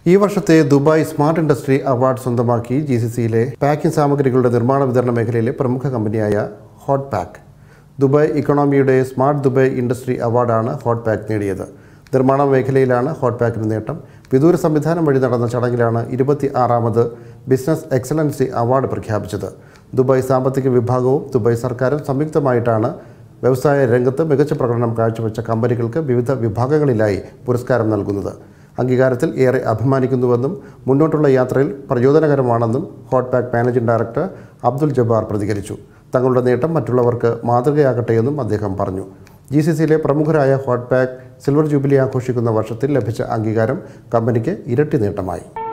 ഈ വർഷത്തെ Dubai smart industry award സ്വന്തമാക്കി ജി സി സിയിലെ പാക്കിംഗ് സാമഗ്രികളുടെ നിർമ്മാണ വിതരണ മേഖലയിലെ പ്രമുഖ കമ്പനിയായ ഹോട്ട് പാക്ക് ദുബായ് ഇക്കണോമിയുടെ സ്മാർട്ട് ദുബായ് ഇൻഡസ്ട്രി അവാർഡാണ് ഹോട്ട് പാക്ക് നേടിയത് നിർമ്മാണ മേഖലയിലാണ് ഹോട്ട് പാക്കിന് നേട്ടം വിദൂര സംവിധാനം വഴി നടന്ന ചടങ്ങിലാണ് ഇരുപത്തി ആറാമത് ബിസിനസ് എക്സലൻസി അവാർഡ് പ്രഖ്യാപിച്ചത് ദുബായ് സാമ്പത്തിക വിഭാഗവും ദുബായ് സർക്കാരും സംയുക്തമായിട്ടാണ് വ്യവസായ രംഗത്ത് മികച്ച പ്രകടനം കാഴ്ചവെച്ച കമ്പനികൾക്ക് വിവിധ വിഭാഗങ്ങളിലായി പുരസ്കാരം നൽകുന്നത് അംഗീകാരത്തിൽ ഏറെ അഭിമാനിക്കുന്നുവെന്നും മുന്നോട്ടുള്ള യാത്രയിൽ പ്രചോദനകരമാണെന്നും Hot Pack managing director Abdul Jabbar പ്രതികരിച്ചു തങ്ങളുടെ നേട്ടം മറ്റുള്ളവർക്ക് മാതൃകയാകട്ടെയെന്നും അദ്ദേഹം പറഞ്ഞു ജി സി സിയിലെ പ്രമുഖരായ ഹോട്ട് പാക്ക് സിൽവർ ജൂബിലി ആഘോഷിക്കുന്ന വർഷത്തിൽ ലഭിച്ച അംഗീകാരം കമ്പനിക്ക് ഇരട്ടി നേട്ടമായി